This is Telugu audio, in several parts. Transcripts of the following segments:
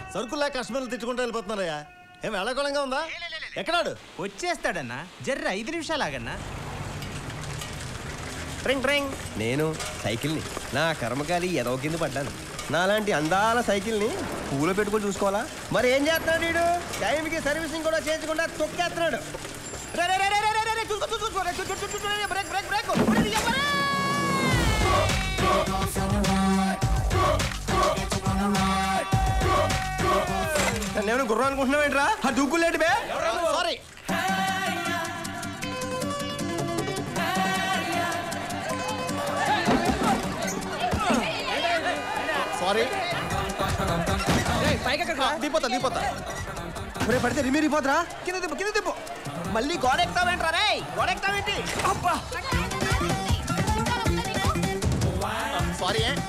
సరుకుల్లా కస్టమర్లు తిట్టుకుంటూ వెళ్ళిపోతున్నారయ్యా ఏం వెళ్ళకోళంగా ఉందా ఎక్కడాడు వచ్చేస్తాడన్నా జర్ర ఐదు నిమిషాలు ఆగన్నా ట్రింగ్ ట్రింగ్ నేను సైకిల్ని నా కర్మకాలి ఎదవ కింద పడ్డాను నాలాంటి అందాల సైకిల్ని పూలో పెట్టుకొని చూసుకోవాలా మరి ఏం చేస్తున్నాడు వీడు టైంకి సర్వీసింగ్ కూడా చేయించకుండా తొక్కేస్తున్నాడు రే, రే, రే, రే, రే, రే, రే, చూసుకో, చూసుకో, చూసుకో, రే, చూ, చూ, చూ, చూ, రే, బ్రేక్, బ్రేక్, బ్రేక్. ఉరి, ఎవ్వరే? నేను గుర్రం అనుకుంటున్నావేంట్రా ఆ దూకులేంటి బే సారీ సారీ దిపోతా దిపోతా ఒరే పడితే రిమిరిపోతురా కింద దిప్పు కింద దిప్పు మళ్ళీ గోడ ఎక్కుతావేంట్రా రే గోడ ఎక్కుతావేంటి అబ్బా సారీ ఏ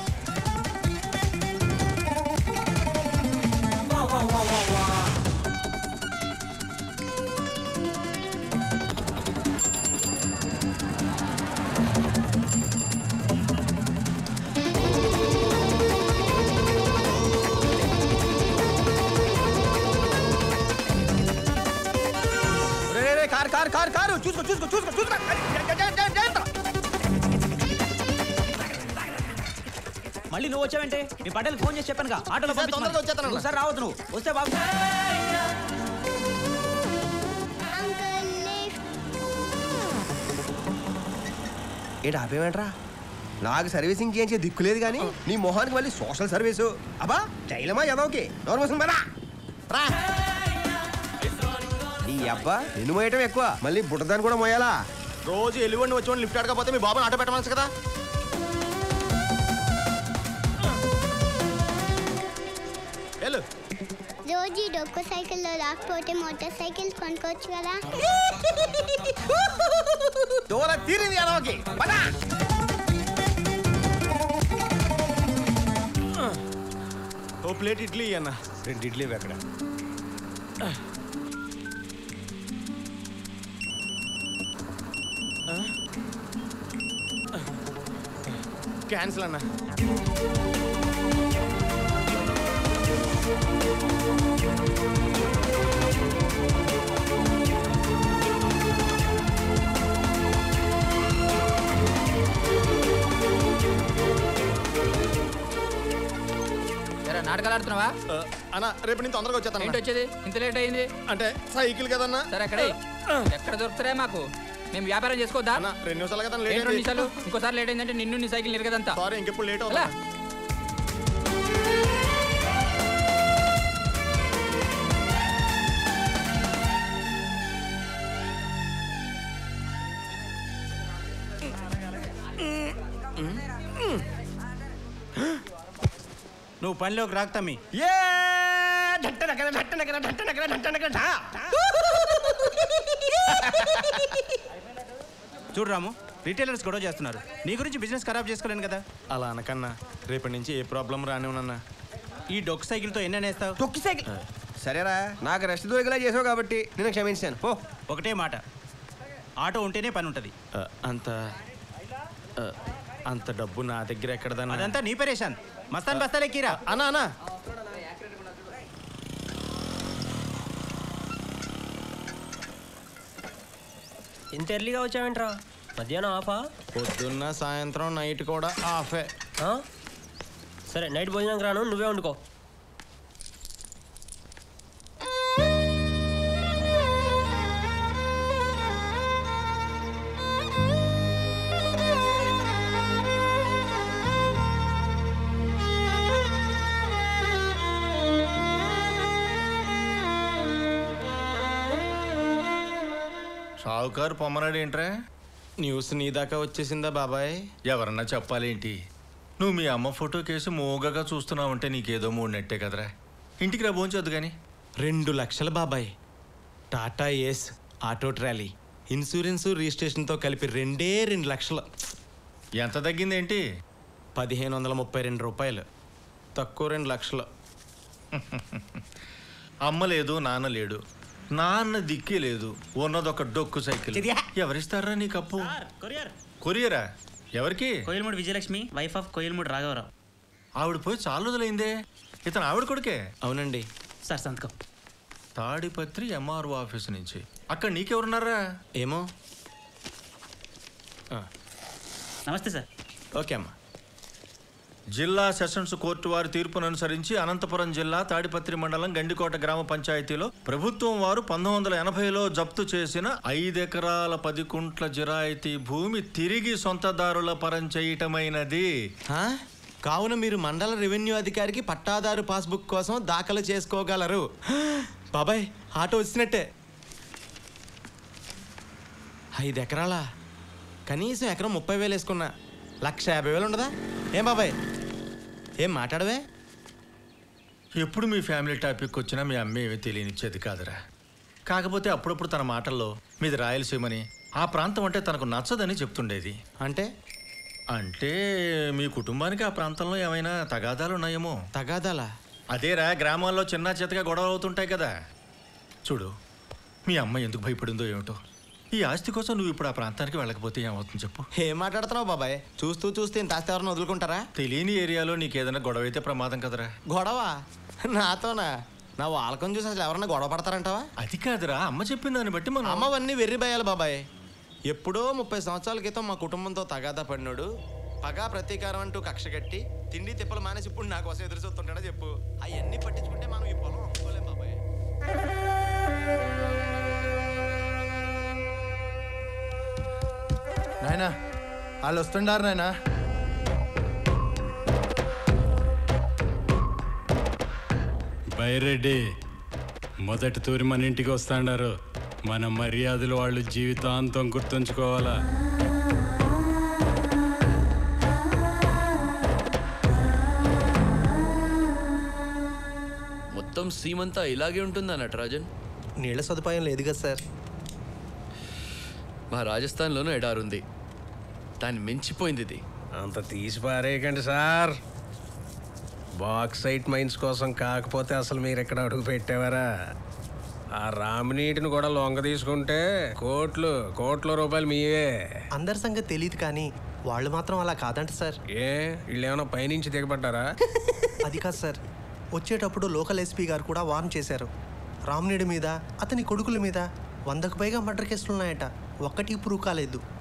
రే రే, రే కార్ కార్ కార్ కారు చూసుకో చూసుకో చూసుకో చూసుకో మళ్ళీ నువ్వు వచ్చావంటే మీ పటేల్ ఫోన్ చేసి చెప్పాను ఆటోలో ఈసారి తొందరగా వచ్చేస్తాను అన్న. సార్ రావద్దు నువ్వు వస్తే బాబు అంకుల్ లిఫ్ట్ ఏంటి ఆపేవేంట్రా నాకు సర్వీసింగ్ చేయించే దిక్కు లేదు కానీ నీ మొహానికి మళ్ళీ సోషల్ సర్వీసు అబ్బా జైలమా ఎదవకి ఎవరు వస్తుంది పదా రా నీ అబ్బా నిన్ను మోయటం ఎక్కువ మళ్ళీ బుట్టదాన్ని కూడా మోయాలా రోజు ఎల్లువండి వచ్చి లిఫ్ట్ అడగకపోతే మీ బాబుని ఆటో పెట్టమనచ్చు కదా వెళ్ళు రోజు ఈ డొక్కు సైకిల్లో రాకపోతే మోటార్ సైకిల్ కొనుక్కోవచ్చు కదా దూర తీరింది ఎదవకి పదా ఓ ప్లేట్ ఇడ్లీ అన్న రెండు ఇడ్లీ అక్కడ క్యాన్సిల్ అన్న ఎరా నాటకాలు ఆడుతున్నావా ఆ, అన్న రేపు నేను తొందరగా వచ్చేస్తాను ఏంటి అన్న. వచ్చేది ఇంత లేట్ అయింది అంటే సైకిల్ కదన్నా సరే అక్కడే ఎక్కడ దొరుకుతారా మాకు మేము వ్యాపారం చేసుకోవద్దా అన్న రెండు నిమిషాలు కదా ఏంటి లేట్ రెండు నిమిషాలు ఇంకోసారి లేట్ అయిందంటే నిన్ను నీ సైకిల్ నిరగదంతా సారీ ఇంకెప్పుడు లేట్ అలా అవుతా నువ్వు పనిలోకి రాక్తమ్మి ఏ ఢట్టనకర ఢట్టనకర ఢట్టనకర ఢట్టనకర ఢా. చూడు రాము రిటైలర్స్ గొడవ చేస్తున్నారు నీ గురించి బిజినెస్ ఖరాబ్ చేసుకోలేను కదా అలా అనకన్నా రేపటి నుంచి ఏ ప్రాబ్లం రానివ్వనన్నా ఈ డొక్ సైకిల్తో ఎన్ని అనేస్తావు తొక్కి సైకిల్ సరేరా నాకు రెస్ట్ దొరికేలా చేసావు కాబట్టి నేను క్షమించాను పో ఒకటే మాట ఆటో ఉంటేనే పని ఉంటుంది ఆ, అంత ఆ, అంత డబ్బు నా దగ్గర ఎక్కడదన్నా అదంతా నీ పరేషాన్ మస్తాన్ బస్తాలే కీరా అన్నా అన్నా ఇంత ఎర్లీగా వచ్చావేంట్రా మధ్యాహ్నం ఆఫా పొద్దున్న సాయంత్రం నైట్ కూడా ఆఫే ఆ? సరే నైట్ భోజనానికి రాను నువ్వే వండుకో షావుకారు పొమ్మనాడు ఏంట్రా న్యూస్ నీ దాకా వచ్చేసిందా బాబాయ్ ఎవరన్నా చెప్పాలేంటి నువ్వు మీ అమ్మ ఫోటో కేసు మోగగా చూస్తున్నావంటే నీకేదో మూడినట్టే కదరా ఇంటికి రా భోంచొద్దు కానీ రెండు లక్షల బాబాయ్ Tata Ace auto trolley insurance రిజిస్ట్రేషన్తో కలిపి రెండే రెండు లక్షలు ఎంత తగ్గిందేంటి పదిహేను వందల ముప్పై రెండు రూపాయలు తక్కువ రెండు లక్షలు అమ్మ లేదు నాన్న లేడు నాన్న దిక్కే లేదు ఉన్నదొక డొక్కు సైకిల్ చిరియా. ఎవరిస్తారా నీకు అప్పు కొరియర్ కొరియరా ఎవరికి కోయిల్మూడి విజయలక్ష్మి వైఫ్ ఆఫ్ కోయిల్మూడి రాఘవరావు ఆవిడ పోయి చాలా రోజులైందే ఇతను ఆవిడ కొడుకే అవునండి సార్ సంతకం తాడిపత్రి ఎంఆర్ఓ ఆఫీస్ నుంచి అక్కడ నీకెవరున్నారా ఏమో ఆ, నమస్తే సార్ ఓకే అమ్మా జిల్లా సెషన్స్ కోర్టు వారి తీర్పును అనుసరించి అనంతపురం జిల్లా తాడిపత్రి మండలం గండికోట గ్రామ పంచాయతీలో ప్రభుత్వం వారు పంతొమ్మిది వందల ఎనభైలో జప్తు చేసిన ఐదెకరాల పది కుంట్ల జిరాయితీ భూమి తిరిగి సొంతదారుల పరం చేయటమైనది ఆ? కావున మీరు మండల రెవెన్యూ అధికారికి పట్టాదారు పాస్బుక్ కోసం దాఖలు చేసుకోగలరు బాబాయ్ ఆటో వచ్చినట్టే ఐదు ఎకరాలా కనీసం ఎకరం ముప్పై వేలు వేసుకున్నా లక్ష యాభై వేలు ఉండదా ఏం బాబాయ్ ఏం మాట్లాడవే ఎప్పుడు మీ ఫ్యామిలీ టాపిక్ వచ్చినా మీ అమ్మ ఏమీ తెలియనిచ్చేది కాదురా కాకపోతే అప్పుడప్పుడు తన మాటల్లో మీది రాయలసీమని ఆ ప్రాంతం అంటే తనకు నచ్చదని చెప్తుండేది అంటే అంటే మీ కుటుంబానికి ఆ ప్రాంతంలో ఏమైనా తగాదాలు ఉన్నాయేమో తగాదాలా అదేరా గ్రామాల్లో చిన్న చితగా గొడవలు అవుతుంటాయి కదా చూడు మీ అమ్మ ఎందుకు భయపడిందో ఏమిటో ఈ ఆస్తి కోసం నువ్వు ఇప్పుడు ఆ ప్రాంతానికి వెళ్ళకపోతే ఏమవుతుంది చెప్పు ఏం మాట్లాడుతున్నావు బాబాయ్ చూస్తూ చూస్తూ ఇంత ఆస్తి ఎవరిని వదులుకుంటారా తెలియని ఏరియాలో నీకేదైనా గొడవ అయితే ప్రమాదం కదరా గొడవ నాతోనా నా వాళ్ళకం చూసి అసలు ఎవరన్నా గొడవ పడతారంటావా అది కాదురా అమ్మ చెప్పిన దాన్ని బట్టి మనం అమ్మవన్నీ వెర్రి భయాలు బాబాయ్ ఎప్పుడో ముప్పై సంవత్సరాల క్రితం మా కుటుంబంతో తగాదా పడినాడు పగా ప్రతీకారం అంటూ కక్ష కట్టి తిండి తిప్పలు మానేసి ఇప్పుడు నా కోసం ఎదురు చూస్తుంటాడో చెప్పు అవన్నీ పట్టించుకుంటే మనం ఈ పొలం అమ్ముకోలేం బాబాయ్ నాయనా వాళ్ళు వస్తుండారు నాయనా బైరెడ్డి మొదటి తూరి మన ఇంటికి వస్తాండారు మన మర్యాదలు వాళ్ళు జీవితాంతం గుర్తుంచుకోవాలా మొత్తం సీమంతా ఇలాగే ఉంటుందా నటరాజన్ నీళ్ళ సదుపాయం లేదు కదా సార్ మా రాజస్థాన్లోనూ ఎడారుంది దాన్ని మించిపోయింది ఇది అంత తీసి పారేయకండి సార్ బాక్సైట్ మైన్స్ కోసం కాకపోతే అసలు మీరు ఇక్కడ అడుగు పెట్టేవారా ఆ రామినీటిని కూడా లొంగ తీసుకుంటే కోట్లు కోట్ల రూపాయలు మీవే అందరి సంగతి తెలియదు కానీ వాళ్ళు మాత్రం అలా కాదంట సార్ ఏ వీళ్ళు ఏమైనా పైనుంచి దిగబడ్డారా అది కాదు సార్ వచ్చేటప్పుడు లోకల్ ఎస్పీ గారు కూడా వార్న్ చేశారు రామ్నేడు మీద అతని కొడుకుల మీద వందకు పైగా మర్డర్ కేసులు ఉన్నాయట ఒక్కటి ప్రూవ్ కాలేదు